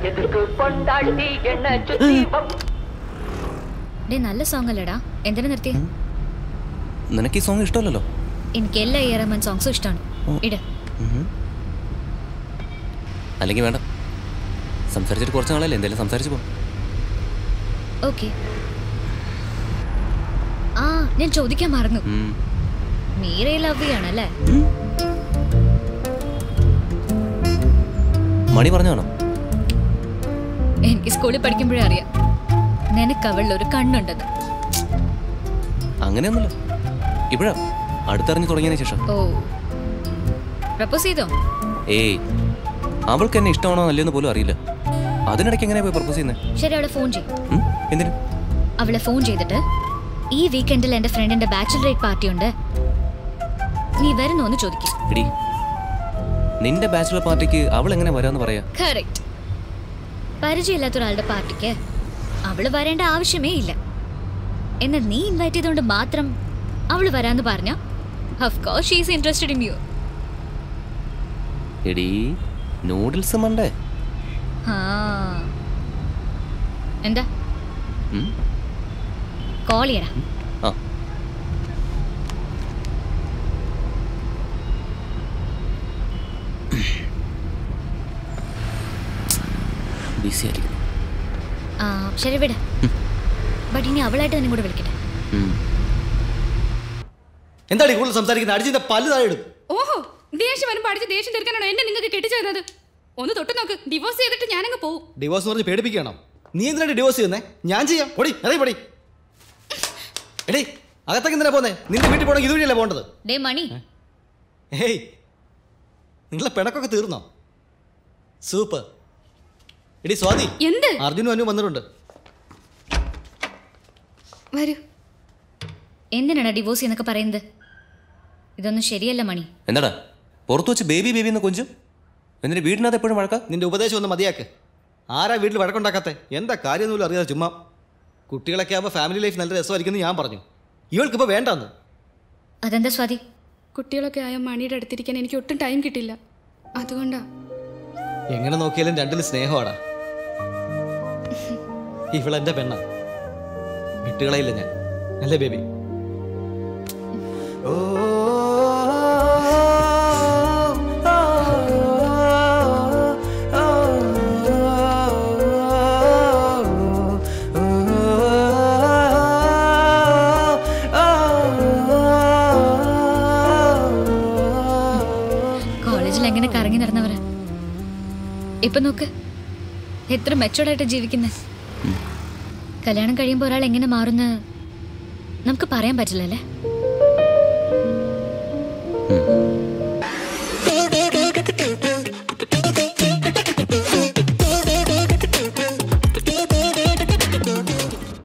எதுக்கு பொண்டாட்டி என்ன சுத்தி வம்- ഡേ നല്ല സോങ് അല്ലേടാ എന്തിനാ നിർത്തി നിനക്ക് ഈ സോങ് ഇഷ്ടമല്ലല്ലോ എനിക്ക് എല്ലാ എ റഹ്മാൻ സോങ്സും ഇഷ്ടമാണ് ഇട് അല്ലെങ്കിൽ വേണ്ട സംസാരിച്ചിട്ട് കുറച്ച് നാളല്ലേ എന്തെങ്കിലും സംസാരിച്ചു പോ ഓക്കെ ആ ഞാൻ ചോദിക്കാൻ മറന്നു ഉം. മീരയെ ലവ് ചെയ്യണല്ലേ മണി പറഞ്ഞാണോ എനിക്ക് സ്കൂളിൽ പഠിക്കുമ്പോഴേ അറിയാം നിനക്ക് അവളിൽ ഒരു കണ്ണുണ്ടെന്ന് അങ്ങനെയൊന്നുമില്ല ഇപ്പോഴാ അടുത്തറിഞ്ഞു തുടങ്ങിയതിന് ശേഷം ഓ പ്രപ്പോസ് ചെയ്തോ ഏയ് അവൾക്ക് എന്നെ ഇഷ്ടമാണോ അല്ലയെന്ന് പോലും അറിയില്ല അതിനിടയ്ക്ക് എങ്ങനെയാ പോയി പ്രപ്പോസ് ചെയ്യുന്നത് ശരി അവളെ ഫോൺ ചെയ്യും എന്തിനു അവളെ ഫോൺ ചെയ്തിട്ട് ഈ വീക്കെൻഡിൽ എന്റെ ഫ്രണ്ടിന്റെ ബാച്ചിലറേറ്റ് പാർട്ടി ഉണ്ട് നീ വരുന്നോ എന്ന് ചോദിക്കും എടി നിന്റെ ബാച്ചുലർ പാർട്ടിക്ക് അവൾ എങ്ങനെ വരാന്ന് പറയാ കറക്റ്റ് പരിചയമില്ലാത്ത ഒരാളുടെ പാർട്ടിക്ക് അവള് വരേണ്ട ആവശ്യമേ ഇല്ല എന്നാൽ നീ ഇൻവൈറ്റ് ചെയ്തുകൊണ്ട് മാത്രം അവള് വരാന്ന് പറഞ്ഞ of course she's interested in you at noodles Monday ആ എന്താ ഉം? കോൾ ചെയ്യടാ ആ ബിസി ആയിരിക്കും ആ ശരി വിട ബട്ട് ഇനി അവളായിട്ട് തന്നെ കൂടെ വിളിക്കട്ടെ ഉം. എന്താണ് ഈ കൂടുതൽ സംസാരിക്കുന്നത് അടിച്ചിന്റെ പല്ല് താഴെ ഇടും ഓഹോ ദേഷ്യം വരുമ്പോൾ അടിച്ച് ദേഷ്യം തീർക്കാനാണോ എന്നെ നിങ്ങൾക്ക് കെട്ടിച്ചേരുന്നത് ഒന്ന് തൊട്ട് നോക്ക് ഡിവോഴ്സ് ചെയ്തിട്ട് ഞാനങ്ങ് പോവും ഡിവോഴ്സ് എന്ന് പറഞ്ഞ് പേടിപ്പിക്കണം നീ എന്തിനാണ് ഡിവോഴ്സ് ചെയ്യുന്നേ ഞാൻ ചെയ്യാം പൊടി അതേ പൊടി എടേ അകത്തേക്ക് എന്തിനാ പോന്നേ നിന്റെ വീട്ടിൽ പോകണമെങ്കിൽ ഇതുവഴിയല്ലേ പോകേണ്ടത് ഡേ മണി ഹേയ് നിങ്ങളെ പിണക്കൊക്കെ തീർന്നോ സൂപ്പർ എടി സ്വാതി എന്ത് അർജുനും അനു വന്നിട്ടുണ്ട് വരൂ എന്തിനാണ് ഡിവോഴ്സ് എന്നൊക്കെ പറയുന്നത് ഇതൊന്നും ശരിയല്ല മണി എന്താടാ പുറത്തു വെച്ച് ബേബി ബേബി എന്ന് കൊഞ്ചും എന്നിട്ട് വീടിനകത്ത് എപ്പോഴും വഴക്ക നിന്റെ ഉപദേശം ഒന്ന് മതിയാക്ക് ആരാ വീട്ടിൽ വഴക്കുണ്ടാക്കാത്തെ എന്താ കാര്യമൊന്നുമില്ല അറിയാതെ ചുമ്മാ കുട്ടികളൊക്കെ ആകുമ്പോൾ ഫാമിലി ലൈഫ് നല്ല രസമായിരിക്കും ഞാൻ പറഞ്ഞു ഇവൾക്കിപ്പോൾ വേണ്ടെന്ന് അതെന്താ സ്വാതി കുട്ടികളൊക്കെ ആയ മണിയുടെ അടുത്തിരിക്കാൻ എനിക്ക് ഒട്ടും ടൈം കിട്ടില്ല അതുകൊണ്ടാ എങ്ങനെ നോക്കിയാലും രണ്ടിലും സ്നേഹമാടാ ഇവളെന്റെ പെണ്ണ വിട്ടുകളയില്ല ഞാൻ അല്ലേ ബേബി കോളേജിൽ എങ്ങനെ കറങ്ങി നടന്നവരാ ഇപ്പൊ നോക്ക് എത്ര മെച്ചോർഡായിട്ട് ജീവിക്കുന്നത് കല്യാണം കഴിയുമ്പോൾ ഒരാൾ എങ്ങനെ മാറുന്ന നമുക്ക് പറയാൻ പറ്റില്ലല്ലേ ഉം.